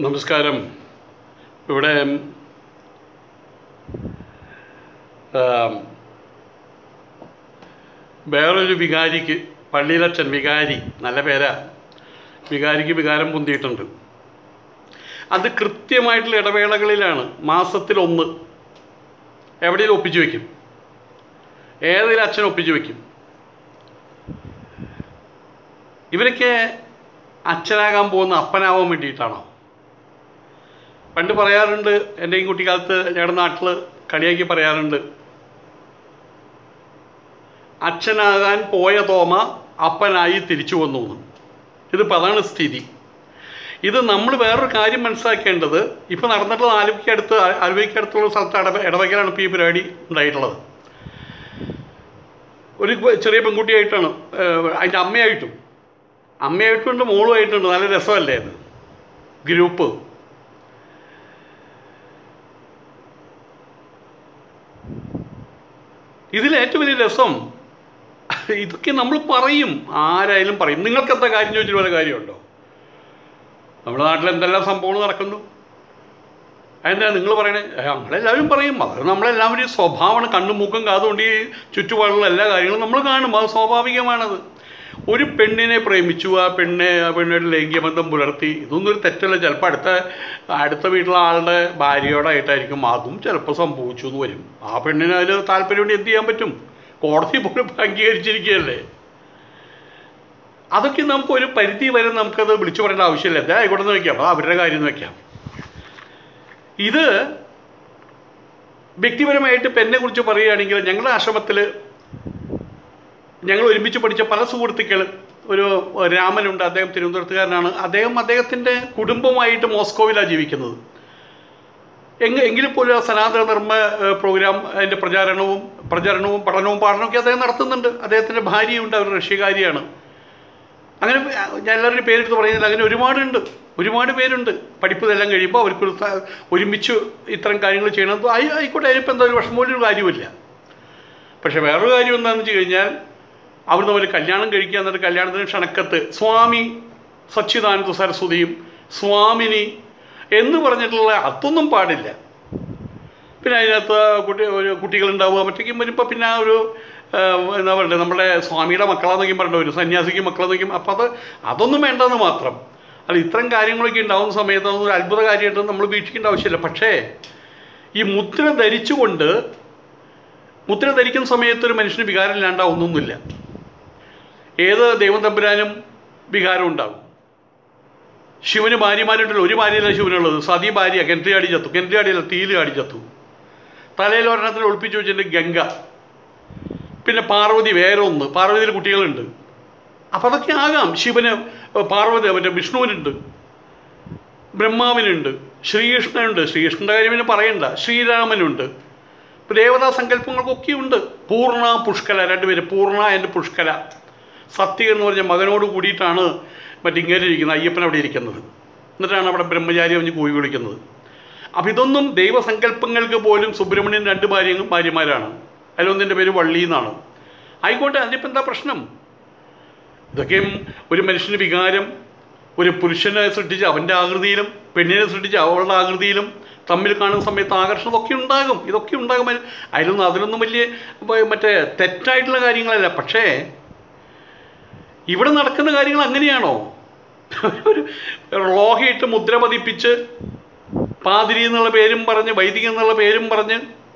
നമസ്കാരം ഇവിടെ ആ, വേറൊരു വികാരിക്ക് പള്ളിയിലച്ഛൻ വികാരി നല്ല പേരാ വികാരിക്ക് വികാരം പൊന്തിയിട്ടുണ്ട് അത് കൃത്യമായിട്ടുള്ള ഇടവേളകളിലാണ് മാസത്തിൽ ഒന്ന് എവിടെയും ഒപ്പിച്ചു വയ്ക്കും ഏതെങ്കിലും അച്ഛൻ ഒപ്പിച്ചു വയ്ക്കും ഇവരൊക്കെ അച്ഛനാകാൻ പോകുന്ന അപ്പനാവാൻ വേണ്ടിയിട്ടാണോ പണ്ട് പറയാറുണ്ട് എൻ്റെയും കുട്ടിക്കാലത്ത് ഞങ്ങളുടെ നാട്ടിൽ കളിയാക്കി പറയാറുണ്ട് അച്ഛനാകാൻ പോയ തോമ അപ്പനായി തിരിച്ചു വന്നു എന്ന് ഇതിപ്പോൾ അതാണ് സ്ഥിതി ഇത് നമ്മൾ വേറൊരു കാര്യം മനസ്സിലാക്കേണ്ടത് ഇപ്പോൾ നടന്നിട്ടുള്ള ആലുവയ്ക്കടുത്ത് ആലുവയ്ക്കടുത്തുള്ള സ്ഥലത്ത് ഇടവ ഇടവകയിലാണ് ഇപ്പോൾ ഈ പരിപാടി ഉണ്ടായിട്ടുള്ളത് ഒരു ചെറിയ പെൺകുട്ടിയായിട്ടാണ് ഏഹ്, അതിൻ്റെ അമ്മയായിട്ടും അമ്മയായിട്ടുണ്ട് മോളുമായിട്ടുണ്ട് നല്ല രസമല്ലേ അത് ഗ്രൂപ്പ് ഇതിൽ ഏറ്റവും വലിയ രസം ഇതൊക്കെ നമ്മൾ പറയും ആരായാലും പറയും നിങ്ങൾക്ക് എന്താ കാര്യം ചോദിച്ചിട്ട് വല്ല കാര്യമുണ്ടോ നമ്മുടെ നാട്ടിൽ എന്തെല്ലാം സംഭവങ്ങൾ നടക്കുന്നു അതെന്താ നിങ്ങൾ പറയണേ ഏ, നമ്മളെല്ലാവരും പറയും അത് നമ്മളെല്ലാവരും സ്വഭാവമാണ് കണ്ണും മൂക്കും കാതുകൊണ്ട് ഈ ചുറ്റുപാടുള്ള എല്ലാ കാര്യങ്ങളും നമ്മൾ കാണും അത് സ്വാഭാവികമാണത് ഒരു പെണ്ണിനെ പ്രേമിച്ചു ആ പെണ്ണെ ആ പെണ്ണായിട്ട് ലൈംഗികബന്ധം പുലർത്തി ഇതൊന്നും ഒരു തെറ്റല്ല ചിലപ്പോൾ അടുത്ത അടുത്ത വീട്ടിലെ ആളുടെ ഭാര്യയോടായിട്ടായിരിക്കും അതും ചിലപ്പോൾ സംഭവിച്ചു എന്ന് വരും ആ പെണ്ണിന് അതിൽ താല്പര്യം എന്ത് ചെയ്യാൻ പറ്റും കോടതി പോലും അംഗീകരിച്ചിരിക്കുകയല്ലേ അതൊക്കെ നമുക്ക് ഒരു പരിധി വരെ നമുക്കത് വിളിച്ചു പറയേണ്ട ആവശ്യമില്ല എന്താ ആയിക്കോട്ടെ എന്ന് വെക്കാം അത് അവരുടെ കാര്യം എന്ന് വെക്കാം ഇത് വ്യക്തിപരമായിട്ട് ഇപ്പം എന്നെ കുറിച്ച് പറയുകയാണെങ്കിൽ ഞങ്ങളുടെ ആശ്രമത്തിൽ ഞങ്ങൾ ഒരുമിച്ച് പഠിച്ച പല സുഹൃത്തുക്കൾ ഒരു രാമനുണ്ട് അദ്ദേഹം തിരുവനന്തപുരത്തുകാരനാണ് അദ്ദേഹം അദ്ദേഹത്തിൻ്റെ കുടുംബമായിട്ട് മോസ്കോവിലാണ് ജീവിക്കുന്നത് എങ്ക എങ്കിലും പോലും ആ സനാതന ധർമ്മ ഏഹ്, പ്രോഗ്രാം അതിൻ്റെ പ്രചാരണവും പ്രചരണവും പഠനവും പഠനമൊക്കെ അദ്ദേഹം നടത്തുന്നുണ്ട് അദ്ദേഹത്തിൻ്റെ ഭാര്യയുണ്ട് അവർ റഷ്യക്കാരിയാണ് അങ്ങനെ ഞാൻ എല്ലാവരുടെയും പേരെടുത്ത് പറയുന്നില്ല അങ്ങനെ ഒരുപാടുണ്ട് ഒരുപാട് പേരുണ്ട് പഠിപ്പ് ഇതെല്ലാം കഴിയുമ്പോൾ അവർക്കൊരു സ- ഒരുമിച്ച് ഇത്തരം കാര്യങ്ങൾ ചെയ്യണം ആയി ആയിക്കോട്ടെ അതിനിപ്പോൾ എന്താ ഒരു വിഷമമൊരു കാര്യമില്ല പക്ഷേ വേറൊരു കാര്യം എന്താണെന്ന് വെച്ച് കഴിഞ്ഞാൽ അവർ തമ്മിൽ കല്യാണം കഴിക്കുക എന്നിട്ട് കല്യാണത്തിന് ക്ഷണക്കത്ത് സ്വാമി സച്ചിദാനന്ദ സരസ്വതിയും സ്വാമിനി എന്ന് പറഞ്ഞിട്ടുള്ള അതൊന്നും പാടില്ല പിന്നെ അതിനകത്ത് കുട്ടി ഒരു കുട്ടികളുണ്ടാവുക മറ്റേക്കും വരുമ്പോൾ പിന്നെ ആ ഒരു ആ, എന്താ പറയുക നമ്മുടെ സ്വാമിയുടെ മക്കളാന്നൊക്കെയും പറഞ്ഞ ഒരു സന്യാസിക്കും മക്കളെന്നൊക്കെയും അപ്പോൾ അത് അതൊന്നും വേണ്ടെന്ന് മാത്രം അല്ല ഇത്തരം കാര്യങ്ങളൊക്കെ ഉണ്ടാകുന്ന സമയത്ത് അതൊന്നും ഒരു അത്ഭുത കാര്യമായിട്ട് നമ്മൾ വീക്ഷിക്കേണ്ട ആവശ്യമില്ല പക്ഷേ ഈ മുദ്ര ധരിച്ചുകൊണ്ട് മുദ്ര ധരിക്കുന്ന സമയത്ത് ഒരു മനുഷ്യന് വികാരം ഇല്ലാണ്ടാവുന്നൊന്നുമില്ല ഏത് ദൈവം തമ്പുരാനും വികാരം ഉണ്ടാകും ശിവന് ഭാര്യമാരുണ്ടല്ലോ ഒരു ഭാര്യയല്ല ശിവനുള്ളത് സതി ഭാര്യ കിണറ്റി ചാടി ചത്തു കിണറ്റി ചാടിയല്ല തീയിൽ ചാടി ചത്തു തലയിൽ ഒരെണ്ണത്തിൽ ഒളിപ്പിച്ച് വെച്ചിട്ടുണ്ട് ഗംഗ പിന്നെ പാർവതി വേറെ ഒന്ന് പാർവതിയിൽ കുട്ടികളുണ്ട് അപ്പം അതൊക്കെ ആകാം ശിവന് പാർവതി മറ്റേ വിഷ്ണുവിനുണ്ട് ബ്രഹ്മാവിനുണ്ട് ശ്രീകൃഷ്ണനുണ്ട് ശ്രീകൃഷ്ണൻ്റെ കാര്യം പിന്നെ പറയണ്ട ശ്രീരാമനുണ്ട് ഇപ്പം ദേവതാ സങ്കല്പങ്ങൾക്കൊക്കെ ഉണ്ട് പൂർണ്ണ പുഷ്കല രണ്ടുപേര് പൂർണ്ണ ആൻഡ് പുഷ്കല സത്യ എന്ന് പറഞ്ഞ മകനോട് കൂടിയിട്ടാണ് മറ്റിങ്ങനെ ഇരിക്കുന്നത് അയ്യപ്പൻ അവിടെ ഇരിക്കുന്നത് എന്നിട്ടാണ് അവിടെ ബ്രഹ്മചാരി പറഞ്ഞ് കൂവി വിളിക്കുന്നത് അപ്പം ഇതൊന്നും ദൈവസങ്കല്പങ്ങൾക്ക് പോലും സുബ്രഹ്മണ്യൻ രണ്ട് ഭാര്യ ഭാര്യമാരാണ് അതിലൊന്നിൻ്റെ പേര് വള്ളി എന്നാണ് ആയിക്കോട്ടെ അതിനിപ്പോൾ എന്താ പ്രശ്നം ഇതൊക്കെയും ഒരു മനുഷ്യന് വികാരം ഒരു പുരുഷനെ സൃഷ്ടിച്ച് അവൻ്റെ ആകൃതിയിലും പെണ്ണിനെ സൃഷ്ടിച്ച് അവളുടെ ആകൃതിയിലും തമ്മിൽ കാണുന്ന സമയത്ത് ആകർഷണം ഇതൊക്കെ ഉണ്ടാകും ഇതൊക്കെ ഉണ്ടാകും അതിൽ- അതിലൊന്നും അതിലൊന്നും വലിയ ഇപ്പൊ മറ്റേ തെറ്റായിട്ടുള്ള കാര്യങ്ങളല്ല പക്ഷേ ഇവിടെ നടക്കുന്ന കാര്യങ്ങൾ അങ്ങനെയാണോ ഒരു ലോഹയിട്ട് മുദ്ര പതിപ്പിച്ച് പാതിരി എന്നുള്ള പേരും പറഞ്ഞ് വൈദികൻ എന്നുള്ള പേരും പറഞ്ഞ്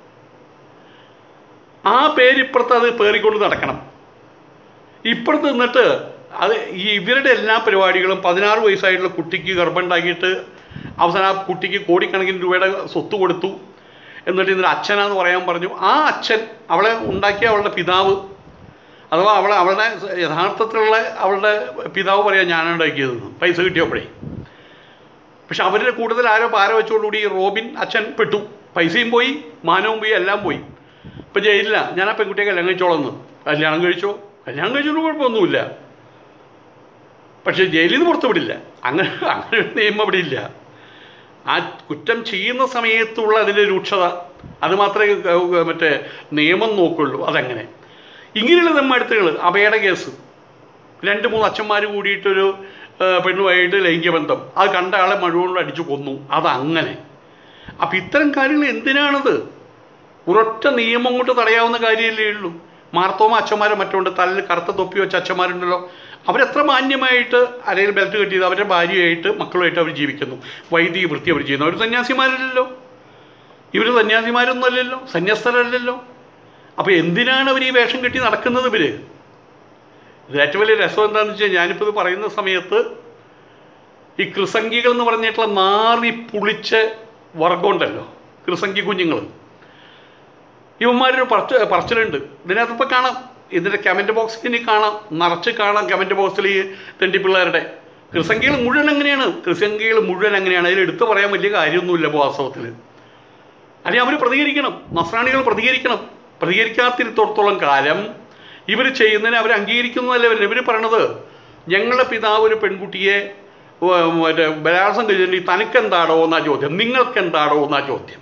ആ പേര് ഇപ്പുറത്ത് അത് പേറിക്കൊണ്ട് നടക്കണം ഇപ്പുറത്ത് നിന്നിട്ട് അത് ഈ ഇവരുടെ എല്ലാ പരിപാടികളും പതിനാറ് വയസ്സായിട്ടുള്ള കുട്ടിക്ക് ഗർഭമുണ്ടാക്കിയിട്ട് അവസാനം ആ കുട്ടിക്ക് കോടിക്കണക്കിന് രൂപയുടെ സ്വത്ത് കൊടുത്തു എന്നിട്ട് ഇന്നലെ അച്ഛനാന്ന് പറയാൻ പറഞ്ഞു ആ അച്ഛൻ അവളെ ഉണ്ടാക്കിയ അവളുടെ പിതാവ് അഥവാ അവളെ അവളുടെ യഥാർത്ഥത്തിലുള്ള അവളുടെ പിതാവ് പറയാൻ ഞാനാണ് ഉണ്ടാക്കിയതെന്ന് പൈസ കിട്ടിയപ്പോഴേ പക്ഷെ അവരുടെ കൂടുതൽ ആരോ പാര വെച്ചോടുകൂടി ഈ റോബിൻ അച്ഛൻ പെട്ടു പൈസയും പോയി മാനവും പോയി എല്ലാം പോയി ഇപ്പം ജയിലില്ല ഞാൻ ആ പെൺകുട്ടിയെ കല്യാണം കഴിച്ചോളന്ന് കല്യാണം കഴിച്ചോ കല്യാണം കഴിച്ചോണ്ട് കുഴപ്പമൊന്നുമില്ല പക്ഷേ ജയിലിൽ നിന്ന് പുറത്തു വിടില്ല അങ്ങനെ അങ്ങനെ ഒരു നിയമം ഇവിടെ ഇല്ല ആ കുറ്റം ചെയ്യുന്ന സമയത്തുള്ള അതിൻ്റെ രൂക്ഷത അത് മാത്രമേ ഏർ, മറ്റേ നിയമം നോക്കുള്ളൂ അതങ്ങനെ ഇങ്ങനെയുള്ള നെമ്മടുത്തുകൾ അപകട കേസ് രണ്ട് മൂന്ന് അച്ഛന്മാർ കൂടിയിട്ടൊരു ആ, പെണ്ണുമായിട്ട് ലൈംഗിക ബന്ധം അത് കണ്ട ആളെ മുഴുവൻ അടിച്ചു കൊന്നു അതങ്ങനെ അപ്പം ഇത്തരം കാര്യങ്ങൾ എന്തിനാണത് ഒരൊറ്റ നിയമം കൊണ്ട് തടയാവുന്ന കാര്യമല്ലേ ഉള്ളൂ മാർത്തോമ അച്ഛന്മാരെ മറ്റുണ്ട് തലയിൽ കറുത്ത തൊപ്പി വെച്ച അച്ഛന്മാരുണ്ടല്ലോ അവരെത്ര മാന്യമായിട്ട് അരയിൽ ബെൽറ്റ് കെട്ടിയത് അവരുടെ ഭാര്യയായിട്ട് മക്കളുമായിട്ട് അവർ ജീവിക്കുന്നു വൈദിക വൃത്തി അവർ ചെയ്യുന്നു അവർ സന്യാസിമാരല്ലല്ലോ ഇവർ സന്യാസിമാരൊന്നും അല്ലല്ലോ സന്യസ്തരല്ലല്ലോ അപ്പോൾ എന്തിനാണ് അവർ ഈ വേഷം കെട്ടി നടക്കുന്നത് ഇവർ ഇതിൽ ഏറ്റവും വലിയ രസം എന്താണെന്ന് വെച്ചാൽ ഞാനിപ്പോൾ ഇത് പറയുന്ന സമയത്ത് ഈ കൃസംഗികൾ എന്ന് പറഞ്ഞിട്ടുള്ള നാറി പുളിച്ച വർഗമുണ്ടല്ലോ കൃസംഗി കുഞ്ഞുങ്ങൾ ഇവന്മാരൊരു പറച്ച പറച്ചിലുണ്ട് ഇതിനകത്തിപ്പോൾ കാണാം ഇതിൻ്റെ കമൻറ്റ് ബോക്സിൽ ഇനി കാണാം നിറച്ച് കാണാം കമൻറ്റ് ബോക്സിൽ ഈ തെണ്ടിപ്പിള്ളേരുടെ കൃസംഗികൾ മുഴുവൻ എങ്ങനെയാണ് കൃസംഗികൾ മുഴുവൻ എങ്ങനെയാണ് അതിൽ എടുത്തു പറയാൻ വലിയ കാര്യമൊന്നുമില്ല വാസ്തവത്തിൽ അല്ലെങ്കിൽ അവർ പ്രതികരിക്കണം നസ്രാണികൾ പ്രതികരിക്കണം പ്രതികരിക്കാത്തിടത്തോളം കാലം ഇവർ ചെയ്യുന്നതിനെ അവർ അംഗീകരിക്കുന്നതല്ല ഇവർ ഇവർ പറയണത് ഞങ്ങളുടെ പിതാവ് ഒരു പെൺകുട്ടിയെ ഉവ്വ് മറ്റേ ബലാത്സം കഴിഞ്ഞിട്ട് തനിക്കെന്താടോ എന്നാ ചോദ്യം നിങ്ങൾക്കെന്താടോ എന്നാ ചോദ്യം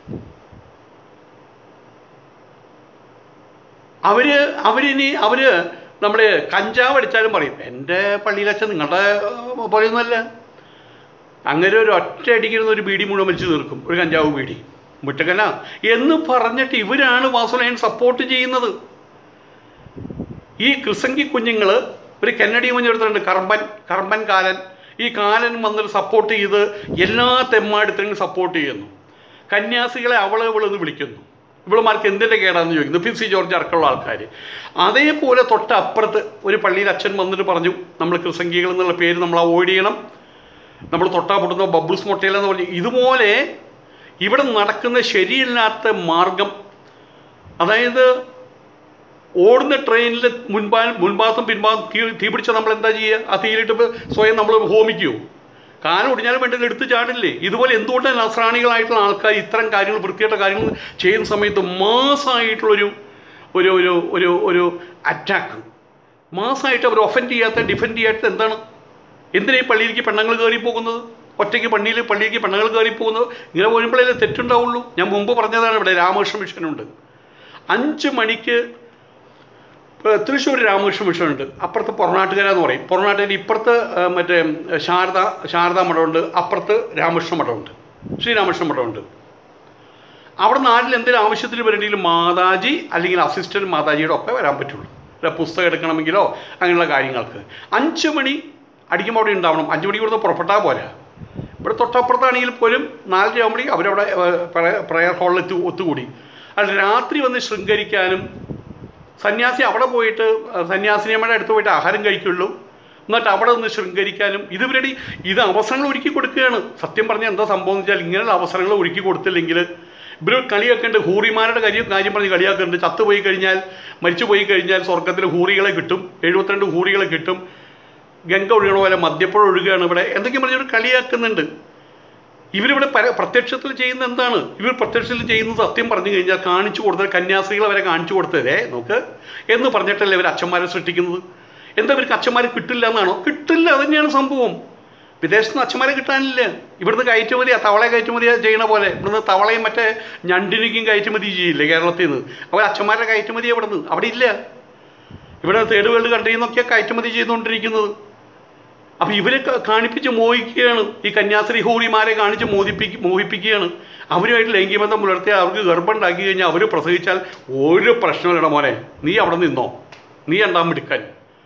അവര് അവരിനി അവര് നമ്മൾ കഞ്ചാവ് അടിച്ചാലും പറയും എൻ്റെ പള്ളിയിലച്ഛൻ നിങ്ങളുടെ ഏർ, പോലെയൊന്നുമല്ല അങ്ങനെ ഒരു ഒറ്റ അടിക്കുന്ന ഒരു ബീഡി മുഴുവൻ വലിച്ചു തീർക്കും ഒരു കഞ്ചാവ് ബീഡി മുറ്റക്കന എന്ന് പറഞ്ഞിട്ട് ഇവരാണ് വാസുലയൻ സപ്പോർട്ട് ചെയ്യുന്നത് ഈ ക്രിസംഗി കുഞ്ഞുങ്ങൾ ഒരു കെന്നഡി കുഞ്ഞെടുത്തിട്ടുണ്ട് കർമ്പൻ കർമ്പൻ കാലൻ ഈ കാലൻ വന്നിട്ട് സപ്പോർട്ട് ചെയ്ത് എല്ലാ തെമ്മാടിത്തങ്ങളും സപ്പോർട്ട് ചെയ്യുന്നു കന്യാസികളെ അവളെ ഇവളെന്ന് വിളിക്കുന്നു ഇവളുമാർക്ക് എന്തിൻ്റെ കേടാന്ന് ചോദിക്കുന്നു പി സി ജോർജ് അടക്കമുള്ള ആൾക്കാർ അതേപോലെ തൊട്ടപ്പുറത്ത് ഒരു പള്ളിയിൽ അച്ഛൻ വന്നിട്ട് പറഞ്ഞു നമ്മൾ ക്രിസംഗികൾ എന്നുള്ള പേര് നമ്മൾ അവോയ്ഡ് ചെയ്യണം നമ്മൾ തൊട്ടാ പൊട്ടുന്ന ബബിൾസ് മൊട്ടയിലെന്ന് പറഞ്ഞു ഇതുപോലെ ഇവിടെ നടക്കുന്ന ശരിയല്ലാത്ത മാർഗം അതായത് ഓടുന്ന ട്രെയിനിൽ മുൻപാ മുൻഭാഗത്തും പിൻഭാഗത്തും തീ തീ പിടിച്ചാൽ നമ്മൾ എന്താ ചെയ്യുക ആ തീയിലിട്ട് ഇപ്പൊ സ്വയം നമ്മൾ ഹോമിക്കുമോ കാലം ഒടിഞ്ഞാലും വേണ്ടത് എടുത്ത് ചാടില്ലേ ഇതുപോലെ എന്തുകൊണ്ടാണ് നസ്രാണികളായിട്ടുള്ള ആൾക്കാർ ഇത്തരം കാര്യങ്ങൾ വൃത്തിയായിട്ട കാര്യങ്ങൾ ചെയ്യുന്ന സമയത്ത് മാസമായിട്ടുള്ളൊരു ഒരു ഒരു ഒരു ഒരു അറ്റാക്ക് മാസമായിട്ട് അവർ ഒഫൻഡ് ചെയ്യാത്ത ഡിഫെൻഡ് ചെയ്യാത്ത എന്താണ് എന്തിനാ ഈ പള്ളിയിലേക്ക് പെണ്ണുങ്ങൾ കയറി പോകുന്നത് ഒറ്റയ്ക്ക് പള്ളിയിൽ പള്ളിയിലേക്ക് പെണ്ണുങ്ങൾ കയറി പോകുന്നത് ഇങ്ങനെ വരുമ്പോഴേ തെറ്റുണ്ടാവുള്ളൂ ഞാൻ മുമ്പ് പറഞ്ഞതാണ് ഇവിടെ രാമകൃഷ്ണ മിഷനുണ്ട് അഞ്ച് മണിക്ക് ഇപ്പോൾ തൃശ്ശൂർ രാമകൃഷ്ണ മിഷനുണ്ട് അപ്പുറത്ത് പൊറനാട്ടുകര എന്ന് പറയും പൊറനാട്ടിൽ ഇപ്പുറത്ത് ആ, മറ്റേ ശാരദ ശാരദാ മഠമുണ്ട് അപ്പുറത്ത് രാമകൃഷ്ണ മഠമുണ്ട് ശ്രീരാമകൃഷ്ണ മഠമുണ്ട് അവിടെ നാട്ടിൽ എന്തെങ്കിലും ആവശ്യത്തിന് വരണമെങ്കിലും മാതാജി അല്ലെങ്കിൽ അസിസ്റ്റൻറ്റ് മാതാജിയുടെ ഒപ്പം വരാൻ പറ്റുള്ളൂ ഒരു പുസ്തകം എടുക്കണമെങ്കിലോ അങ്ങനെയുള്ള കാര്യങ്ങൾക്ക് അഞ്ച് മണി അടിക്കുമ്പോൾ അവിടെ ഉണ്ടാവണം അഞ്ച് മണിക്ക് ഇവിടുന്ന് പുറപ്പെട്ടാൽ പോരാ ഇവിടെ തൊട്ടപ്പുറത്താണെങ്കിൽ പോലും നാലര ആകുമ്പോഴേക്കും അവരവിടെ പ്രയർ ഹാളിൽ എത്തി ഒത്തുകൂടി അത് രാത്രി വന്ന് ശൃംഗരിക്കാനും സന്യാസി അവിടെ പോയിട്ട് അഹ് സന്യാസിനിയമ്മയുടെ അടുത്ത് പോയിട്ട് ആഹാരം കഴിക്കുള്ളൂ എന്നിട്ട് അവിടെ നിന്ന് ശൃംഗരിക്കാനും ഇതുവരെ ഇത് അവസരങ്ങൾ ഒരുക്കി കൊടുക്കുകയാണ് സത്യം പറഞ്ഞാൽ എന്താ സംഭവം എന്ന് വെച്ചാൽ ഇങ്ങനെയുള്ള അവസരങ്ങൾ ഒരുക്കി കൊടുത്തില്ലെങ്കിൽ ഇവർ കളിയാക്കേണ്ട ഹൂറിമാരുടെ കാര്യം കാര്യം പറഞ്ഞ് കളിയാക്കുന്നുണ്ട് ചത്തുപോയി കഴിഞ്ഞാൽ മരിച്ചു പോയി കഴിഞ്ഞാൽ സ്വർഗത്തിൽ ഹൂറികളെ കിട്ടും എഴുപത്തിരണ്ട് ഹൂറികളെ കിട്ടും ഗംഗ ഒഴുകണ പോലെ മദ്യപ്പുഴ ഒഴുകുകയാണ് ഇവിടെ എന്തൊക്കെയും പറഞ്ഞിട്ട് കളിയാക്കുന്നുണ്ട് ഇവരിവിടെ പര പ്രത്യക്ഷത്തിൽ ചെയ്യുന്ന എന്താണ് ഇവർ പ്രത്യക്ഷത്തിൽ ചെയ്യുന്നത് സത്യം പറഞ്ഞു കഴിഞ്ഞാൽ കാണിച്ചു കൊടുത്തത് കന്യാസ്ത്രീകൾ അവരെ കാണിച്ചു കൊടുത്തതേ നോക്ക് എന്ന് പറഞ്ഞിട്ടല്ലേ ഇവർ അച്ഛന്മാരെ സൃഷ്ടിക്കുന്നത് എന്താ ഇവർക്ക് അച്ഛന്മാരെ കിട്ടില്ല എന്നാണോ കിട്ടില്ല അത് തന്നെയാണ് സംഭവം വിദേശത്ത് നിന്ന് അച്ഛന്മാരെ കിട്ടാനില്ല ഇവിടുന്ന് കയറ്റുമതി തവളയെ കയറ്റുമതി ചെയ്യണ പോലെ ഇവിടുന്ന് തവളയും മറ്റേ ഞണ്ടിനിക്കും കയറ്റുമതി ചെയ്യില്ലേ കേരളത്തിൽ നിന്ന് അവർ അച്ഛന്മാരുടെ കയറ്റുമതി എവിടെ നിന്ന് അവിടെ ഇല്ല ഇവിടെ തേർഡ് വേൾഡ് കൺട്രിയിൽ നിന്നൊക്കെ കയറ്റുമതി ചെയ്തുകൊണ്ടിരിക്കുന്നത് അപ്പോൾ ഇവരെ ക- കാണിപ്പിച്ച് മോഹിക്കുകയാണ് ഈ കന്യാസ്ത്രീ ഹൂറിമാരെ കാണിച്ച് മോഹിപ്പിക്ക് മോഹിപ്പിക്കുകയാണ് അവരുമായിട്ട് ലൈംഗികബന്ധം പുലർത്തി അവർക്ക് ഗർഭം ഉണ്ടാക്കി കഴിഞ്ഞാൽ അവർ പ്രസവിച്ചാൽ ഒരു പ്രശ്നമില്ലട മോനെ നീ അവിടെ നിന്നോ നീ രണ്ടാം മിടുക്കൻ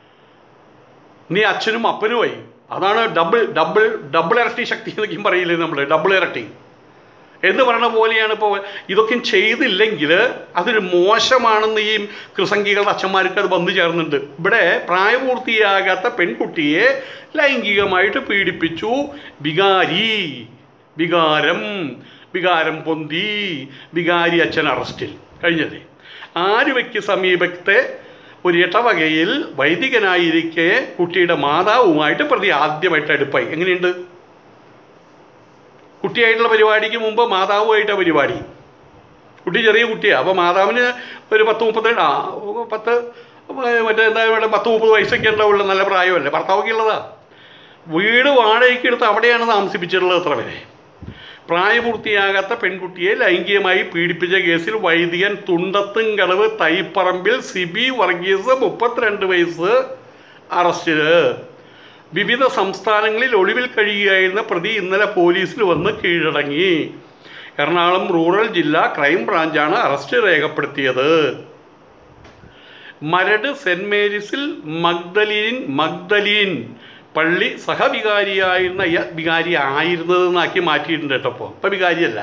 നീ അച്ഛനും അപ്പനുമായി അതാണ് ഡബിൾ ഡബിൾ ഡബിൾ ഇരട്ടി ശക്തി എന്നൊക്കെയും പറയില്ലേ നമ്മൾ ഡബിൾ ഇരട്ടി എന്ന് പറയുന്ന പോലെയാണ് ഇപ്പോൾ ഇതൊക്കെ ചെയ്തില്ലെങ്കിൽ അതൊരു മോശമാണെന്ന് ഈ കൃസംഗികളുടെ അച്ഛന്മാർക്ക് അത് വന്നു ചേർന്നുണ്ട് ഇവിടെ പ്രായപൂർത്തിയാകാത്ത പെൺകുട്ടിയെ ലൈംഗികമായിട്ട് പീഡിപ്പിച്ചു വികാരി വികാരം വികാരം പൊന്തി വികാരി അച്ഛൻ അറസ്റ്റിൽ കഴിഞ്ഞല്ലേ ആലുവയ്ക്ക് സമീപത്തെ ഒരു ഇടവകയിൽ വൈദികനായിരിക്കെ കുട്ടിയുടെ മാതാവുമായിട്ട് പ്രതി ആദ്യമായിട്ട് അടുപ്പായി എങ്ങനെയുണ്ട് കുട്ടിയായിട്ടുള്ള പരിപാടിക്ക് മുമ്പ് മാതാവുമായിട്ടാണ് പരിപാടി കുട്ടി ചെറിയ കുട്ടിയാണ് അപ്പോൾ മാതാവിന് ഒരു പത്ത് മുപ്പത്തേഴ് ആ പത്ത് മറ്റേ എന്താ വേണ്ട പത്ത് മുപ്പത് വയസ്സൊക്കെ ഉണ്ടാവുള്ളൂ നല്ല പ്രായമല്ലേ ഭർത്താവൊക്കെ ഉള്ളതാ വീട് വാടകയ്ക്ക് എടുത്ത് അവിടെയാണ് താമസിപ്പിച്ചിട്ടുള്ളത് അത്ര വരെ പ്രായപൂർത്തിയാകാത്ത പെൺകുട്ടിയെ ലൈംഗികമായി പീഡിപ്പിച്ച കേസിൽ വൈദികൻ തുണ്ടത്തുംകടവ് തൈപ്പറമ്പിൽ സിബി വർഗീസ് മുപ്പത്തിരണ്ട് വയസ്സ് അറസ്റ്റില് വിവിധ സംസ്ഥാനങ്ങളിൽ ഒളിവിൽ കഴിയുകയായിരുന്ന പ്രതി ഇന്നലെ പോലീസിൽ വന്ന് കീഴടങ്ങി എറണാകുളം റൂറൽ ജില്ലാ ക്രൈം ബ്രാഞ്ചാണ് അറസ്റ്റ് രേഖപ്പെടുത്തിയത് മരട് സെൻറ് മേരീസിൽ മഗ്ദലീൻ മഗ്ദലീൻ പള്ളി സഹവികാരിയായിരുന്ന ഇയ- വികാരി ആയിരുന്നതെന്നാക്കി മാറ്റിയിട്ടുണ്ട് കേട്ടോ ഇപ്പോൾ ഇപ്പം വികാരിയല്ല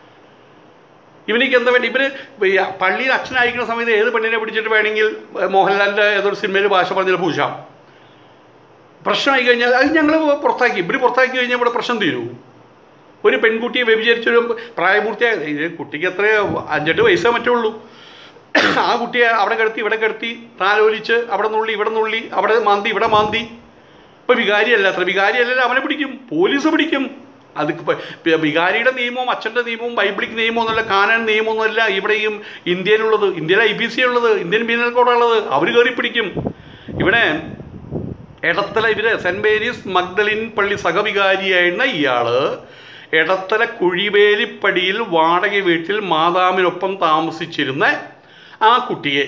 ഇവനിക്ക് എന്താ വേണ്ടി ഇവര് ഈ പള്ളിയിൽ അച്ഛനായിരിക്കുന്ന സമയത്ത് ഏത് പെണ്ണിനെ പിടിച്ചിട്ട് വേണമെങ്കിൽ ഏഹ്, മോഹൻലാലിൻ്റെ ഏതൊരു സിനിമയിൽ ഭാഷ പറഞ്ഞാൽ പൂശാം പ്രശ്നമായി കഴിഞ്ഞാൽ അത് ഞങ്ങൾ പുറത്താക്കി ഇവർ പുറത്താക്കി കഴിഞ്ഞാൽ ഇവിടെ പ്രശ്നം തീരും ഒരു പെൺകുട്ടിയെ വ്യഭിചരിച്ചൊരു പ്രായപൂർത്തിയായ ഇത് കുട്ടിക്ക് എത്ര അഞ്ചെട്ട് വയസ്സേ മറ്റേ ഉള്ളൂ ആ കുട്ടിയെ അവിടെ കിടത്തി ഇവിടെ കിടത്തി താലോലിച്ച് അവിടെ നുള്ളി ഇവിടെ നുള്ളി അവിടെ മാന്തി ഇവിടെ മാന്തി ഇപ്പം വികാരിയല്ല അത്ര വികാരിയല്ലല്ലോ അവനെ പിടിക്കും പോലീസ് പിടിക്കും അത് ഇപ്പ- പി- വികാരിയുടെ നിയമവും അച്ഛൻ്റെ നിയമവും ബൈബിളിക് നിയമവും ഒന്നുമല്ല കാനൻ നിയമമൊന്നുമല്ല ഇവിടെയും ഇന്ത്യയിലുള്ളത് ഇന്ത്യയിൽ ഐ പി സി ഉള്ളത് ഇന്ത്യൻ പീനൽ കോഡുള്ളത് അവർ കയറി പിടിക്കും ഇവിടെ എടത്തല ഇവര് സെൻറ് മേരീസ് മഗ്ദലിൻ പള്ളി സഹവികാരിയായിരുന്ന ഇയാള് എടത്തല കുഴിവേലിപ്പടിയിൽ വാടക വീട്ടിൽ മാതാവിനൊപ്പം താമസിച്ചിരുന്ന ആ കുട്ടിയെ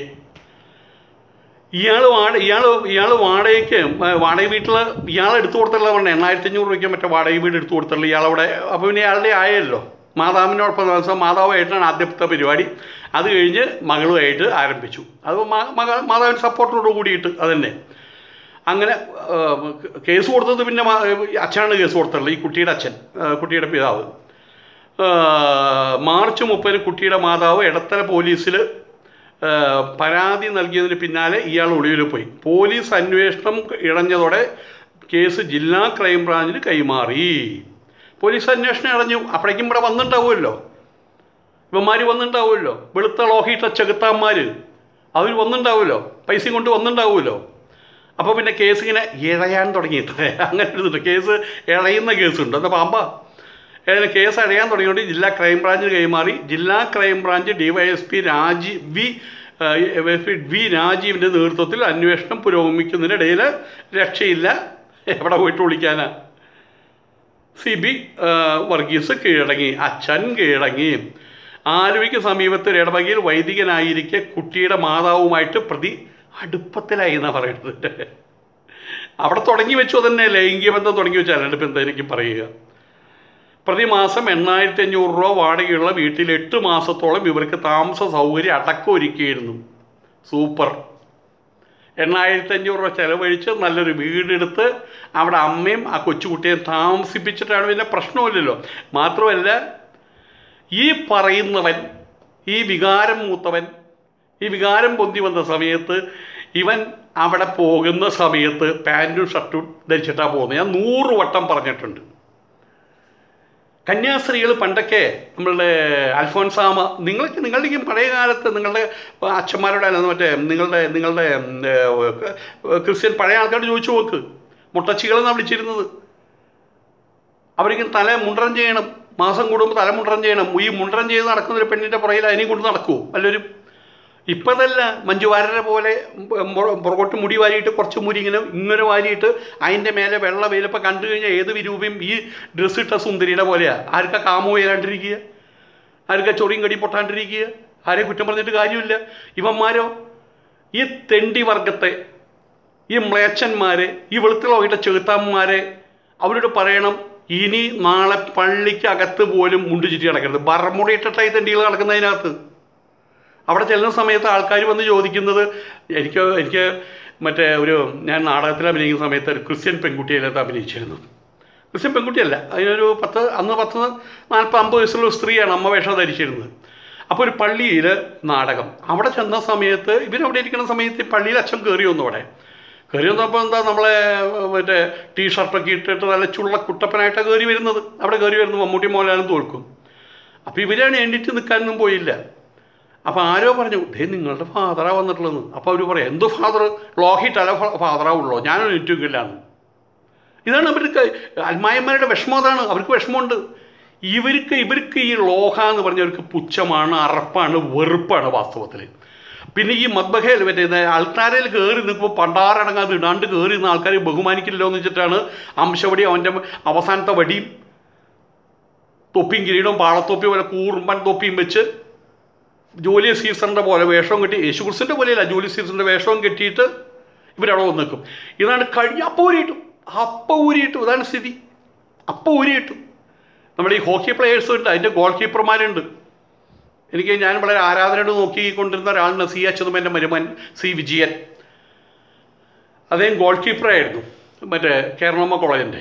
ഇയാൾ വാട ഇയാൾ ഇയാൾ വാടകയ്ക്ക് ഏ, വാടക വീട്ടിൽ ഇയാൾ എടുത്തു കൊടുത്തുള്ള പറഞ്ഞത് എണ്ണായിരത്തി അഞ്ഞൂറ് രൂപയ്ക്ക് മറ്റേ വാടക വീട് എടുത്തു കൊടുത്തുള്ള ഇയാളവിടെ അപ്പോൾ പിന്നെ ഇയാളുടെ ആയല്ലോ മാതാവിനോടൊപ്പം താമസം മാതാവായിട്ടാണ് ആദ്യത്തെ പരിപാടി അത് കഴിഞ്ഞ് മകളുമായിട്ട് ആരംഭിച്ചു അത് മ- മക മാതാവിന് സപ്പോർട്ടോട് കൂടിയിട്ട് അതന്നെ അങ്ങനെ ആ, കേസ് കൊടുത്തത് പിന്നെ മാ- അച്ഛനാണ് കേസ് കൊടുത്തുള്ളത് ഈ കുട്ടിയുടെ അച്ഛൻ ആ, കുട്ടിയുടെ പിതാവ് ആ, മാർച്ച് മുപ്പതിന് കുട്ടിയുടെ മാതാവ് എടത്തല പോലീസിൽ ആ, പരാതി നൽകിയതിന് പിന്നാലെ ഇയാൾ ഒളിവിൽ പോയി പോലീസ് അന്വേഷണം ഇഴഞ്ഞതോടെ കേസ് ജില്ലാ ക്രൈംബ്രാഞ്ചിന് കൈമാറി പോലീസ് അന്വേഷണം ഇഴഞ്ഞു അപ്പോഴേക്കും ഇവിടെ വന്നിട്ടുണ്ടാവുമല്ലോ ഇവന്മാർ വന്നിട്ടുണ്ടാവുമല്ലോ വെളുത്ത ലോഹിട്ട ചെകുത്താന്മാർ അവർ വന്നിട്ടുണ്ടാവുമല്ലോ പൈസയും കൊണ്ട് വന്നിട്ടുണ്ടാവുമല്ലോ അപ്പോൾ പിന്നെ കേസ് ഇങ്ങനെ ഇഴയാൻ തുടങ്ങിയിട്ട് അങ്ങനെ ഒരു കേസ് ഇഴയുന്ന കേസുണ്ട് എന്താ പാമ്പാ ഏതായാലും കേസ് അടയാൻ തുടങ്ങിയോണ്ട് ജില്ലാ ക്രൈംബ്രാഞ്ചിന് കൈമാറി ജില്ലാ ക്രൈംബ്രാഞ്ച് ഡിവൈഎസ്പി രാജി വി ആ, എസ് പി വി രാജീവിൻ്റെ നേതൃത്വത്തിൽ അന്വേഷണം പുരോഗമിക്കുന്നതിനിടയിൽ രക്ഷയില്ല എവിടെ പോയിട്ട് വിളിക്കാനാ സി ബി ആ, വർഗീസ് കീഴടങ്ങി അച്ഛൻ കീഴടങ്ങി ആലുവയ്ക്ക് സമീപത്ത് ഒരു ഇടവകയിൽ വൈദികനായിരിക്കെ കുട്ടിയുടെ മാതാവുമായിട്ട് പ്രതി അടുപ്പത്തിലായി എന്നാണ് പറയുന്നത് അവിടെ തുടങ്ങി വെച്ചു തന്നെ ലൈംഗിക ബന്ധം തുടങ്ങി വെച്ചാൽ അല്ലാണ്ട് ഇപ്പം എന്തായിരിക്കും പറയുക പ്രതിമാസം എണ്ണായിരത്തി അഞ്ഞൂറ് രൂപ വാടകയുള്ള വീട്ടിൽ എട്ട് മാസത്തോളം ഇവർക്ക് താമസ സൗകര്യം അടക്കം ഒരുക്കിയിരുന്നു സൂപ്പർ എണ്ണായിരത്തി അഞ്ഞൂറ് രൂപ ചിലവഴിച്ച് നല്ലൊരു വീടെടുത്ത് അവിടെ അമ്മയും ആ കൊച്ചുകുട്ടിയെ താമസിപ്പിച്ചിട്ടാണ് പിന്നെ പ്രശ്നമില്ലല്ലോ മാത്രമല്ല ഈ പറയുന്നവൻ ഈ വികാരം മൂത്തവൻ ഈ വികാരം പൊന്തി വന്ന സമയത്ത് ഇവൻ അവിടെ പോകുന്ന സമയത്ത് പാൻറ്റും ഷർട്ടും ധരിച്ചിട്ടാണ് പോകുന്നത് ഞാൻ നൂറ് വട്ടം പറഞ്ഞിട്ടുണ്ട് കന്യാസ്ത്രീകൾ പണ്ടൊക്കെ നമ്മളുടെ അൽഫോൻസാമ നിങ്ങൾക്ക് നിങ്ങളുടെയും പഴയ കാലത്ത് നിങ്ങളുടെ അച്ഛന്മാരുടെ അല്ല മറ്റേ നിങ്ങളുടെ നിങ്ങളുടെ ഉം, ഏ, ക്രിസ്ത്യൻ പഴയ ആൾക്കാരോട് ചോദിച്ചു നോക്ക് മുട്ടച്ചികളെന്നാണ് വിളിച്ചിരുന്നത് അവരിങ്ങനെ തല മുണ്ടനം ചെയ്യണം മാസം കൂടുമ്പോൾ തല മുണ്ടനം ചെയ്യണം ഈ മുണ്ടനം ചെയ്ത് നടക്കുന്ന ഒരു പെണ്ണിൻ്റെ പുറകിൽ അതിനെയും കൊണ്ട് നടക്കുമോ നല്ലൊരു ഇപ്പതല്ല മഞ്ജു വാര്യരെ പോലെ പുറ- പുറകോട്ട് മുടി വാരിയിട്ട് കുറച്ച് മുടി ഇങ്ങനെ ഇങ്ങനെ വാരിയിട്ട് അതിൻ്റെ മേലെ വെള്ള വെയിലപ്പം കണ്ടു കഴിഞ്ഞാൽ ഏത് വിരൂപയും ഈ ഡ്രസ്സ് ഇട്ട സുന്ദരിയുടെ പോലെയാണ് ആർക്കാ കാമോ ചെയ്യാണ്ടിരിക്കുക ആർക്കാ ചൊറിയും കടി പൊട്ടാണ്ടിരിക്കുക ആരെ കുറ്റം പറഞ്ഞിട്ട് കാര്യമില്ല ഇവന്മാരോ ഈ തെണ്ടി വർഗത്തെ ഈ മ്ലേച്ഛന്മാരെ ഈ വെളുത്തുള്ളവരുടെ ചെറുത്താന്മാരെ അവരോട് പറയണം ഇനി നാളെ പള്ളിക്ക് അകത്ത് പോലും മുണ്ടു ചുറ്റി നടക്കരുത് ബറമുടയിട്ടിട്ടായി തെണ്ടികൾ നടക്കുന്നതിനകത്ത് അവിടെ ചെല്ലുന്ന സമയത്ത് ആൾക്കാർ വന്ന് ചോദിക്കുന്നത് എനിക്ക് എനിക്ക് മറ്റേ ഒരു ഞാൻ നാടകത്തിൽ അഭിനയിക്കുന്ന സമയത്ത് ഒരു ക്രിസ്ത്യൻ പെൺകുട്ടിയിലത്ത് അഭിനയിച്ചിരുന്നു ക്രിസ്ത്യൻ പെൺകുട്ടിയല്ല അതിനൊരു പത്ത് അന്ന് പത്ത് നാൽപ്പത് അമ്പത് വയസ്സുള്ള ഒരു സ്ത്രീയാണ് അമ്മ വേഷം ധരിച്ചിരുന്നത് അപ്പോൾ ഒരു പള്ളിയിൽ നാടകം അവിടെ ചെന്ന സമയത്ത് ഇവരവിടെ ഇരിക്കുന്ന സമയത്ത് ഈ പള്ളിയിൽ അച്ഛൻ കയറി വന്നു അവിടെ കയറി വന്നപ്പോൾ എന്താ നമ്മളെ മറ്റേ ടീഷർട്ടൊക്കെ ഇട്ടിട്ട് നല്ല ചുള്ള കുട്ടപ്പനായിട്ടാണ് കയറി വരുന്നത് അവിടെ കയറി വരുന്നു മമ്മൂട്ടി മോഹൻലാലും തോൽക്കും അപ്പോൾ ഇവരാണ് എണീറ്റ് നിൽക്കാനൊന്നും പോയില്ല അപ്പോൾ ആരോ പറഞ്ഞു ദേ നിങ്ങളുടെ ഫാദറാ വന്നിട്ടുള്ളതെന്ന് അപ്പോൾ അവർ പറയാം എന്ത് ഫാദർ ലോഹിട്ടല്ല ഫാദറാ ഉള്ളോ ഞാനൊരു നെറ്റുകില്ലാന്ന് ഇതാണ് അവർക്ക് അൽമായന്മാരുടെ വിഷമം അതാണ് അവർക്ക് വിഷമമുണ്ട് ഇവർക്ക് ഇവർക്ക് ഈ ലോഹ എന്ന് പറഞ്ഞവർക്ക് പുച്ഛമാണ് അറപ്പാണ് വെറുപ്പാണ് വാസ്തവത്തിൽ പിന്നെ ഈ മദ്ബഹയിൽ മറ്റേ അൾത്താരയിൽ കയറി നിൽക്കുമ്പോൾ പണ്ടാറടങ്ങാതെ ഇടാണ്ട് കയറി നിന്ന ആൾക്കാർ ബഹുമാനിക്കില്ലല്ലോ എന്ന് വെച്ചിട്ടാണ് അംശവടി അവൻ്റെ അവസാനത്തെ വടിയും തൊപ്പിയും കിരീടവും പാളത്തൊപ്പി പോലെ കൂറുമ്പൻ തൊപ്പിയും വെച്ച് ജോലി സീസണിൻ്റെ പോലെ വേഷവും കെട്ടി യേശുക്രിസ്തുവിൻ്റെ പോലെയല്ല ജോലി സീസണിൻ്റെ വേഷവും കെട്ടിയിട്ട് ഇവരവിടെ വന്ന് നിൽക്കും ഇതാണ് കഴിഞ്ഞ അപ്പോൾ ഊരിയിട്ടു അപ്പം ഊരിയിട്ടു അതാണ് സ്ഥിതി അപ്പം ഊരിയിട്ടു നമ്മുടെ ഈ ഹോക്കി പ്ലെയേഴ്സ് ഉണ്ട് അതിൻ്റെ ഗോൾ കീപ്പർമാരുണ്ട് എനിക്ക് ഞാൻ വളരെ ആരാധനയോട് നോക്കിക്കൊണ്ടിരുന്ന ഒരാളാണ് സി അച്യുതമൻ്റെ മരുമൻ സി വിജയൻ അദ്ദേഹം ഗോൾ കീപ്പറായിരുന്നു മറ്റേ കേരളമ്മ കോളേജിൻ്റെ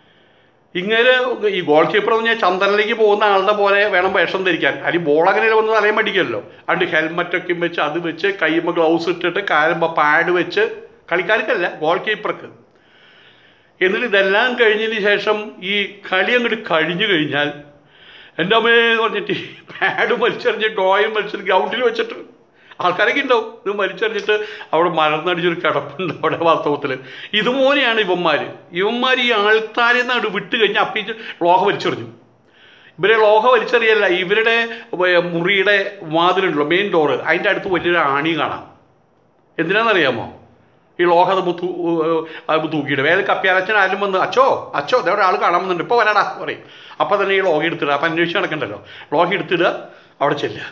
ഇങ്ങനെ ഈ ഗോൾ കീപ്പർ എന്ന് പറഞ്ഞാൽ ചന്ദ്രനിലേക്ക് പോകുന്ന ആളുടെ പോലെ വേണം വേഷം ധരിക്കാൻ അല്ലെങ്കിൽ ബോൾ അങ്ങനെ വന്ന് തലയും മടിക്കല്ലോ അതുകൊണ്ട് ഹെൽമറ്റൊക്കെ വെച്ച് അത് വെച്ച് കൈമ്മ ഗ്ലൗസ് ഇട്ടിട്ട് കാലുമ്പ പാഡ് വെച്ച് കളിക്കാർക്കല്ല ഗോൾ കീപ്പർക്ക് എന്നിട്ട് ഇതെല്ലാം കഴിഞ്ഞതിന് ശേഷം ഈ കളി അങ്ങോട്ട് കഴിഞ്ഞു കഴിഞ്ഞാൽ എൻ്റെ അമ്മേ എന്ന് പറഞ്ഞിട്ട് പാഡ് വലിച്ചെറിഞ്ഞ് ഡോയും വലിച്ചെറിഞ്ഞ് ഗ്രൗണ്ടിൽ വെച്ചിട്ട് ആൾക്കാരൊക്കെ ഉണ്ടാവും ഇത് വലിച്ചെറിഞ്ഞിട്ട് അവിടെ മലർന്നടിച്ചൊരു കിടപ്പുണ്ട് അവിടെ വാസ്തവത്തിൽ ഇതുപോലെയാണ് ഇവന്മാർ ഇവന്മാർ ഈ ആൾക്കാരെ നാട് വിട്ട് കഴിഞ്ഞ് അപ്പിച്ച് ലോഹ വലിച്ചെറിഞ്ഞു ഇവരെ ലോഹ വലിച്ചെറിയല്ല ഇവരുടെ വ- മുറിയുടെ വാതിലുണ്ടല്ലോ മെയിൻ ഡോറ് അതിൻ്റെ അടുത്ത് വലിയൊരു ആണി കാണാം എന്തിനാണെന്നറിയാമോ ഈ ലോഹ അത് തൂ അത് തൂക്കിയിട്ട് വേറെ കപ്പിയാലച്ചൻ ആരും വന്ന് അച്ചോ അച്ചോ അതേ ഒരാൾ കാണാൻ വന്നിട്ടുണ്ട് ഇപ്പോൾ വരാടാ പറയും അപ്പോൾ തന്നെ ഈ ലോഹ എടുത്തിടുക അപ്പം അന്വേഷിച്ച് നടക്കണ്ടല്ലോ ലോഹ എടുത്തിടുക അവിടെ ചെല്ലുക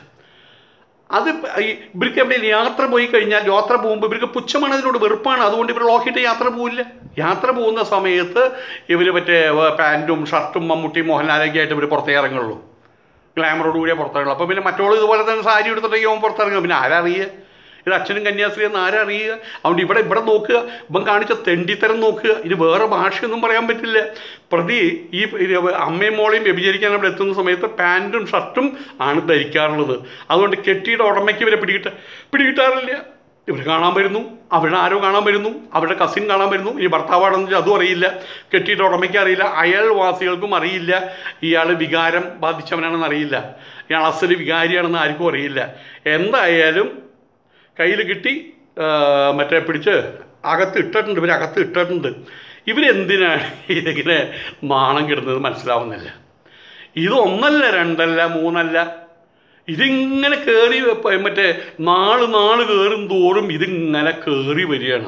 അത് ഈ ഇവർക്ക് എവിടെ യാത്ര പോയി കഴിഞ്ഞാൽ യാത്ര പോകുമ്പോൾ ഇവർക്ക് പുച്ഛമാണ് അതിനോട് വെറുപ്പാണ് അതുകൊണ്ട് ഇവർ ലോക്കിയിട്ട് യാത്ര പോവില്ല യാത്ര പോകുന്ന സമയത്ത് ഇവർ മറ്റേ വ- പാൻറ്റും ഷർട്ടും മമ്മൂട്ടി മോഹൻലാലൊക്കെ ആയിട്ട് ഇവർ പുറത്തേ ഇറങ്ങുള്ളൂ ഗ്ലാമറോട് കൂടിയേ പുറത്തിറങ്ങുള്ളൂ അപ്പോൾ പിന്നെ മറ്റോൾ ഇതുപോലെ തന്നെ സാരി എടുത്തിട്ടേക്ക് അവൻ പുറത്തിറങ്ങും പിന്നെ ആരറിയുക ഇത് അച്ഛനും കന്യാസ്ത്രീ എന്ന് ആരറിയുക അതുകൊണ്ട് ഇവിടെ ഇവിടെ നോക്കുക ഇവൻ കാണിച്ച തെണ്ടിത്തരം നോക്കുക ഇത് വേറെ ഭാഷയൊന്നും പറയാൻ പറ്റില്ല പ്രതി ഈ ഇത് അമ്മയും മോളെയും വ്യഭിചരിക്കാൻ അവിടെ എത്തുന്ന സമയത്ത് പാൻറ്റും ഷർട്ടും ആണ് ധരിക്കാറുള്ളത് അതുകൊണ്ട് കെട്ടിയുടെ ഉടമയ്ക്ക് ഇവരെ പിടികിട്ട പിടികിട്ടാറില്ല ഇവർ കാണാൻ വരുന്നു അവരുടെ ആരോ കാണാൻ വരുന്നു അവരുടെ കസിൻ കാണാൻ വരുന്നു ഇനി ഭർത്താവാണെന്ന് വെച്ചാൽ അതും അറിയില്ല കെട്ടിയുടെ ഉടമയ്ക്ക് അറിയില്ല അയൽവാസികൾക്കും അറിയില്ല ഇയാൾ വികാരം ബാധിച്ചവനാണെന്ന് അറിയില്ല ഇയാൾ അസല് വികാരിയാണെന്ന് ആർക്കും അറിയില്ല എന്തായാലും കയ്യിൽ കിട്ടി ആ, മറ്റേ പിടിച്ച് അകത്ത് ഇട്ടിട്ടുണ്ട് ഇവർ അകത്ത് ഇട്ടിട്ടുണ്ട് ഇവരെന്തിനാണ് ഇതിങ്ങനെ നാണം കിടുന്നത് മനസ്സിലാവുന്നില്ല ഇത് ഒന്നല്ല രണ്ടല്ല മൂന്നല്ല ഇതിങ്ങനെ കയറി പ- മറ്റേ നാള് നാള് കയറും തോറും ഇതിങ്ങനെ കയറി വരികയാണ്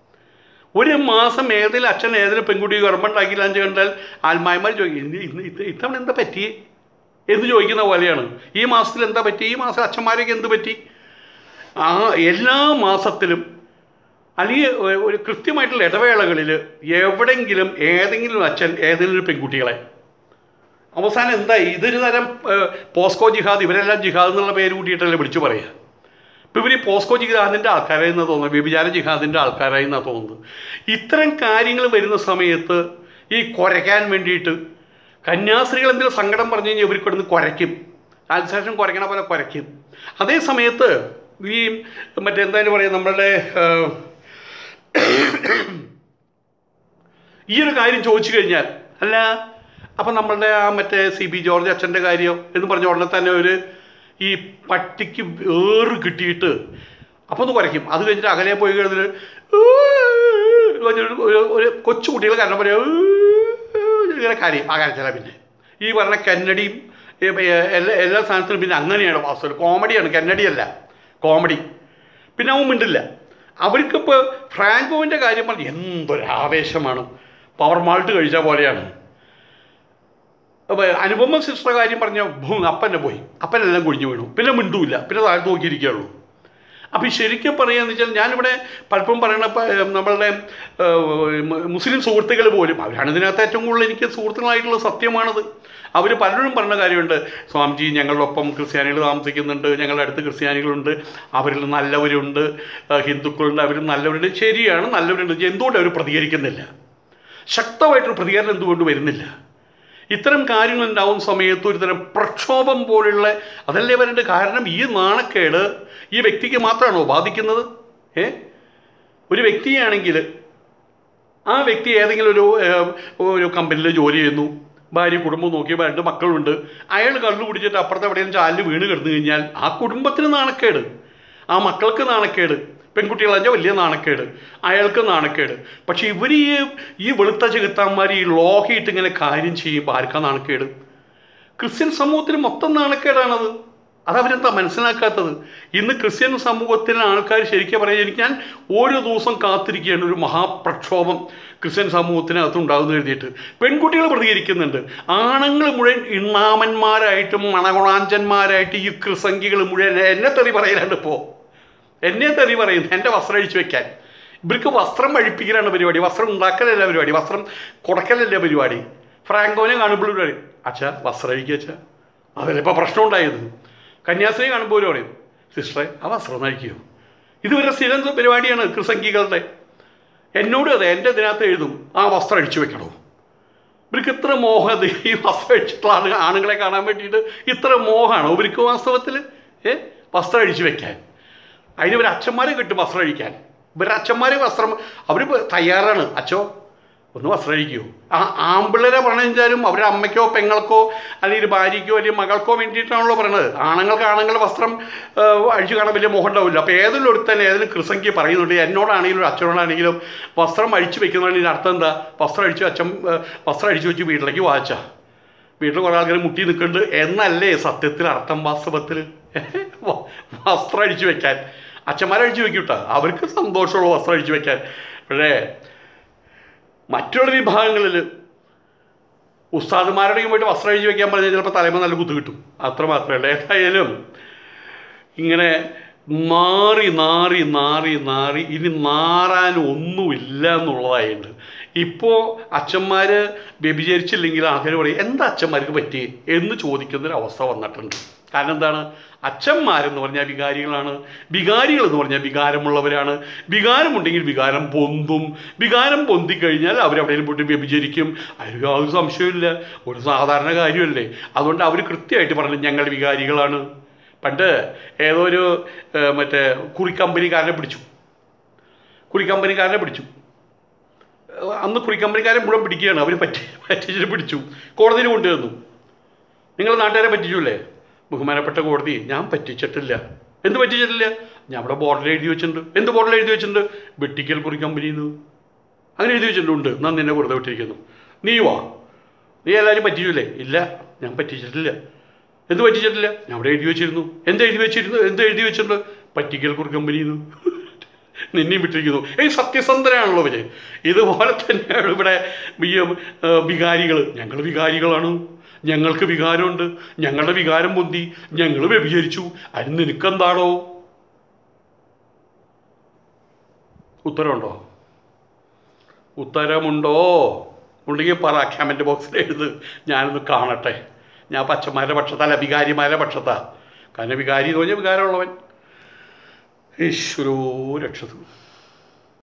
ഒരു മാസം ഏതെങ്കിലും അച്ഛൻ ഏതെങ്കിലും പെൺകുട്ടി ഗർഭമുണ്ടാക്കിയില്ല എന്ന് കണ്ടാൽ ആത്മായന്മാർ ചോദിക്കും ഇന്ന് ഇന്ന് ഇത് ഇത്തവണ എന്താ പറ്റിയേ എന്ന് ചോദിക്കുന്ന പോലെയാണ് ഈ മാസത്തിൽ എന്താ പറ്റി ഈ മാസം അച്ഛന്മാരൊക്കെ എന്ത് പറ്റി ആ എല്ലാ മാസത്തിലും അല്ലെങ്കിൽ ഒ- ഒരു കൃത്യമായിട്ടുള്ള ഇടവേളകളിൽ എവിടെങ്കിലും ഏതെങ്കിലും അച്ഛൻ ഏതെങ്കിലും ഒരു പെൺകുട്ടികളെ അവസാനം എന്താ ഇതൊരു തരം ഏഹ്, പോസ്കോ ജിഹാദ് ഇവരെല്ലാം ജിഹാദ് എന്നുള്ള പേര് കൂട്ടിയിട്ടല്ലേ വിളിച്ചു പറയുക ഇപ്പം ഇവർ ഈ പോസ്കോ ജിഹാദിൻ്റെ ആൾക്കാരായി എന്നാണ് തോന്നുന്നത് വ്യഭിചാര ജിഹാദിൻ്റെ ആൾക്കാരായി എന്നാണ് തോന്നുന്നത് ഇത്തരം കാര്യങ്ങൾ വരുന്ന സമയത്ത് ഈ കുരയ്ക്കാൻ വേണ്ടിയിട്ട് കന്യാസ്ത്രീകൾ എന്തെങ്കിലും സങ്കടം പറഞ്ഞു കഴിഞ്ഞാൽ ഇവർ കിടന്ന് കുരയ്ക്കും അതിനുശേഷം കുരയ്ക്കണ പോലെ കുരയ്ക്കും അതേ സമയത്ത് ഈ മറ്റെന്തായാലും പറയാം നമ്മളുടെ ഏഹ്, ഈ ഒരു കാര്യം ചോദിച്ചു കഴിഞ്ഞാൽ അല്ല അപ്പം നമ്മളുടെ ആ മറ്റേ സി ബി ജോർജ് അച്ഛൻ്റെ കാര്യം എന്ന് പറഞ്ഞ ഉടനെ തന്നെ ഒരു ഈ പട്ടിക്ക് ഏറ് കിട്ടിയിട്ട് അപ്പോൾ ഒന്ന് കുറയ്ക്കും അത് കഴിഞ്ഞിട്ട് അകലെ പോയി കഴിഞ്ഞിട്ട് ഒരു ഒരു കൊച്ചു കുട്ടികൾ കാരണം പറയാ ഇങ്ങനെ കാര്യം ആ കരച്ചില പിന്നെ ഈ പറഞ്ഞ കന്നഡിയും ഈ എല്ലാ എല്ലാ സാധനത്തിലും പിന്നെ അങ്ങനെയാണ് വാസ്തവം കോമഡിയാണ് കന്നഡിയല്ല കോമഡി പിന്നെ അവൻ മിണ്ടില്ല അവർക്കിപ്പോൾ ഫ്രാങ്കോവിൻ്റെ കാര്യം പറഞ്ഞ് എന്തൊരു ആവേശമാണ് പവർ മാൾട്ട് കഴിച്ച പോലെയാണ് അപ്പോൾ അനുപമ സിസ്റ്റർ കാര്യം പറഞ്ഞ അപ്പനെ പോയി അപ്പനെല്ലാം കുഴിഞ്ഞു വീണു പിന്നെ മിണ്ടൂല്ല പിന്നെ താഴ്ത്തു നോക്കിയിരിക്കുകയുള്ളൂ അപ്പോൾ ഈ ശരിക്കും പറയുകയെന്ന് വെച്ചാൽ ഞാനിവിടെ പലപ്പോഴും പറയണ ഇപ്പം, ഏഹ്, നമ്മളുടെ ഏഹ്, മു- മുസ്ലിം സുഹൃത്തുക്കൾ പോലും അവരാണ് ഇതിനകത്ത് ഏറ്റവും കൂടുതൽ എനിക്ക് സുഹൃത്തുക്കളായിട്ടുള്ള സത്യമാണത് അവർ പലരും പറഞ്ഞ കാര്യമുണ്ട് സ്വാമിജി ഞങ്ങളുടെ ഒപ്പം ക്രിസ്ത്യാനികൾ താമസിക്കുന്നുണ്ട് ഞങ്ങളുടെ അടുത്ത് ക്രിസ്ത്യാനികളുണ്ട് അവരിൽ നല്ലവരുണ്ട് ഏഹ്, ഹിന്ദുക്കളുണ്ട് അവരിൽ നല്ലവരുണ്ട് ശരിയാണ് നല്ലവരുണ്ട് എന്തുകൊണ്ട് അവർ പ്രതികരിക്കുന്നില്ല ശക്തമായിട്ടൊരു പ്രതികരണം എന്തുകൊണ്ട് വരുന്നില്ല ഇത്തരം കാര്യങ്ങൾ ഉണ്ടാവുന്ന സമയത്ത് ഒരുതരം പ്രക്ഷോഭം പോലുള്ള അതല്ലേ വരേണ്ട കാരണം ഈ നാണക്കേട് ഈ വ്യക്തിക്ക് മാത്രമാണോ ബാധിക്കുന്നത് ഏ ഒരു വ്യക്തിയാണെങ്കിൽ ആ വ്യക്തി ഏതെങ്കിലും ഒരു ഏഹ്, ഒരു കമ്പനിയിൽ ജോലി ചെയ്യുന്നു ഭാര്യ കുടുംബം നോക്കി രണ്ട് മക്കളുണ്ട് അയാൾ കള്ളു കുടിച്ചിട്ട് അപ്പുറത്തെ എവിടെയും ചാലിൽ വീണ് കിടന്നു കഴിഞ്ഞാൽ ആ കുടുംബത്തിന് നാണക്കേട് ആ മക്കൾക്ക് നാണക്കേട് പെൺകുട്ടികളാച്ചാൽ വലിയ നാണക്കേട് അയാൾക്ക് നാണക്കേട് പക്ഷെ ഇവർ ഈ ഈ വെളുത്ത ചെകുത്താന്മാർ ഈ ലോഹയിട്ട് ഇങ്ങനെ കാര്യം ചെയ്യുമ്പോൾ ആർക്കാ നാണക്കേട് ക്രിസ്ത്യൻ സമൂഹത്തിന് മൊത്തം നാണക്കേടാണത് അതവരെന്താ മനസ്സിലാക്കാത്തത് ഇന്ന് ക്രിസ്ത്യൻ സമൂഹത്തിലെ ആൾക്കാർ ശരിക്കും പറയാൻ എനിക്ക് ഞാൻ ഓരോ ദിവസം കാത്തിരിക്കുകയാണ് ഒരു മഹാപ്രക്ഷോഭം ക്രിസ്ത്യൻ സമൂഹത്തിനകത്ത് ഉണ്ടാകുന്ന എഴുതിയിട്ട് പെൺകുട്ടികൾ പ്രതികരിക്കുന്നുണ്ട് ആണുങ്ങൾ മുഴുവൻ ഇണ്ണാമന്മാരായിട്ടും മണകുണാഞ്ചന്മാരായിട്ട് ഈ ക്രിസംഖികൾ മുഴുവൻ എന്നെ തെറി പറയലുണ്ട് ഇപ്പോൾ എന്നെ തെറി പറയുന്നു എൻ്റെ വസ്ത്രം അഴിച്ചു വെക്കാൻ ഇവർക്ക് വസ്ത്രം അഴിപ്പിക്കലാണ് പരിപാടി വസ്ത്രം ഉണ്ടാക്കലല്ല പരിപാടി വസ്ത്രം കൊടുക്കലല്ല പരിപാടി ഫ്രാങ്കോനെ കാണുമ്പോൾ പറയും അച്ഛാ വസ്ത്രം അഴിക്കുക അച്ഛാ അതല്ലേ ഇപ്പോൾ പ്രശ്നം ഉണ്ടായത് കന്യാസ്ത്രീ കാണുമ്പോൾ ഒരു പറയും സിസ്റ്ററെ ആ വസ്ത്രം അഴിക്കുമോ ഇതുവരെ സ്ഥിരം പരിപാടിയാണ് ക്രിസംഖികളുടെ എന്നോട് അതെ എൻ്റെ ഇതിനകത്ത് എഴുതും ആ വസ്ത്രം അഴിച്ചു വെക്കണോ ഇവർക്ക് ഇത്ര മോഹം ഇത് ഈ വസ്ത്രം അഴിച്ചിട്ടുള്ള ആള് ആണുങ്ങളെ കാണാൻ വേണ്ടിയിട്ട് ഇത്ര മോഹമാണ് ഇവർക്ക് വാസ്തവത്തിൽ ഏ വസ്ത്രം അഴിച്ചു വെക്കാൻ അതിന് ഇവർ അച്ഛന്മാരെ കിട്ടും വസ്ത്രം അഴിക്കാൻ ഇവരുടെ അച്ഛന്മാർ വസ്ത്രം അവർ തയ്യാറാണ് അച്ഛോ ഒന്ന് വസ്ത്രം അഴിക്കുമോ ആ ആമ്പിള്ളേരെ പറഞ്ഞാലും അവരുടെ അമ്മയ്ക്കോ പെങ്ങൾക്കോ അല്ലെങ്കിൽ ഭാര്യയ്ക്കോ അല്ലെങ്കിൽ മകൾക്കോ വേണ്ടിയിട്ടാണല്ലോ പറയണത് ആണുങ്ങൾക്ക് ആണുങ്ങളുടെ വസ്ത്രം ആ, അഴിച്ചു കാണാൻ വലിയ മോഹം ഉണ്ടാവില്ല അപ്പോൾ ഏതെങ്കിലും ഒരുത്തൻ ഏതെങ്കിലും കൃസംഖ്യ പറയുന്നുണ്ട് എന്നോടാണെങ്കിലും അച്ഛനോടാണെങ്കിലും വസ്ത്രം അഴിച്ചു വെക്കുന്നതിന് അർത്ഥം എന്താ വസ്ത്രം അഴിച്ചു അച്ഛൻ ആ, വസ്ത്രം അഴിച്ചു വെച്ച് വീട്ടിലേക്ക് വാച്ചാ വീട്ടിൽ കുറേ ആൾക്കാർ മുട്ടി നിൽക്കുന്നുണ്ട് എന്നല്ലേ സത്യത്തിൽ അർത്ഥം വാസ്തവത്തിൽ വസ്ത്രം അഴിച്ചു വെക്കാൻ അച്ഛന്മാരെ അഴിച്ചു വെക്കും കേട്ടോ അവർക്ക് സന്തോഷമുള്ള വസ്ത്രം അഴിച്ചു വെക്കാൻ പക്ഷേ മറ്റുള്ള വിഭാഗങ്ങളിൽ ഉസ്താദുമാരുടെയും പോയിട്ട് വസ്ത്രം അഴിച്ചു വെക്കാൻ പറഞ്ഞാൽ ചിലപ്പോൾ തലമ നല്ല കുത്തു കിട്ടും അത്ര മാത്രമേ ഉള്ളൂ ഏതായാലും ഇങ്ങനെ നാറി നാറി നാറി നാറി ഇനി നാറാൻ ഒന്നുമില്ല എന്നുള്ളതായിട്ടുണ്ട് ഇപ്പോൾ അച്ഛന്മാർ വ്യഭിചരിച്ചില്ലെങ്കിൽ ആൾക്കാർ പറയും എന്താ അച്ഛന്മാർക്ക് പറ്റി എന്ന് ചോദിക്കുന്നൊരവസ്ഥ വന്നിട്ടുണ്ട് കാരണം എന്താണ് അച്ഛന്മാരെന്ന് പറഞ്ഞാൽ വികാരികളാണ് വികാരികൾ എന്ന് പറഞ്ഞാൽ വികാരമുള്ളവരാണ് വികാരമുണ്ടെങ്കിൽ വികാരം പൊന്തും വികാരം പൊന്തിക്കഴിഞ്ഞാൽ അവരെവിടെയും പോയിട്ട് വ്യഭിചരിക്കും അതിൽ യാതൊരു സംശയമില്ല ഒരു സാധാരണ കാര്യമല്ലേ അതുകൊണ്ട് അവർ കൃത്യമായിട്ട് പറഞ്ഞു ഞങ്ങൾ വികാരികളാണ് പണ്ട് ഏതോ ഒരു ഏഹ്, മറ്റേ കുറിക്കമ്പനിക്കാരനെ പിടിച്ചു കുറിക്കമ്പനിക്കാരനെ പിടിച്ചു ഏഹ്, അന്ന് കുറിക്കമ്പനിക്കാരെ മുഴുവൻ പിടിക്കുകയാണ് അവർ പറ്റി പറ്റിച്ചിട്ട് പിടിച്ചു കോടതിയിൽ കൊണ്ടുവന്നു നിങ്ങൾ നാട്ടുകാരെ പറ്റിച്ചൂല്ലേ ബഹുമാനപ്പെട്ട കോടതി ഞാൻ പറ്റിച്ചിട്ടില്ല എന്ത് പറ്റിച്ചിട്ടില്ല ഞാൻ അവിടെ ബോർഡിൽ എഴുതി വെച്ചിട്ടുണ്ട് എന്ത് ബോർഡിൽ എഴുതി വെച്ചിട്ടുണ്ട് വെട്ടിക്കൽ കുറി കമ്പനിയിൽ നിന്ന് അങ്ങനെ എഴുതി വെച്ചിട്ടുണ്ട് ഉണ്ട് ഞാൻ നിന്നെ വെറുതെ വിട്ടിരിക്കുന്നു നീ വാ നീ എല്ലാവരും പറ്റിച്ചില്ലേ ഇല്ല ഞാൻ പറ്റിച്ചിട്ടില്ല എന്ത് പറ്റിച്ചിട്ടില്ല ഞാൻ അവിടെ എഴുതി വെച്ചിരുന്നു എന്ത് എഴുതി വെച്ചിരുന്നു എന്ത് എഴുതി വെച്ചിട്ടുണ്ട് പറ്റിക്കൽ കുറി കമ്പനിയിൽ നിന്ന് നിന്നെയും വിട്ടിരിക്കുന്നു ഏയ് സത്യസന്ധരാണല്ലോ ഇവര് ഇതുപോലെ തന്നെയാണ് ഇവിടെ വികാരികൾ ഞങ്ങൾ വികാരികളാണ് ഞങ്ങൾക്ക് വികാരമുണ്ട് ഞങ്ങളുടെ വികാരം പൊന്തി ഞങ്ങൾ വ്യഭിചരിച്ചു അതിന് നിനക്കെന്താണോ ഉത്തരമുണ്ടോ ഉത്തരമുണ്ടോ ഉണ്ടെങ്കിൽ പറ കമൻറ്റ് ബോക്സിൽ എഴുത് ഞാനൊന്ന് കാണട്ടെ ഞാൻ പച്ചമാരുടെ പക്ഷത്തല്ല വികാരിമാരുടെ പക്ഷത്താ കാരണം വികാരി എന്ന് പറഞ്ഞാൽ വികാരമുള്ളവൻ ഈശ്വരോ രക്ഷതു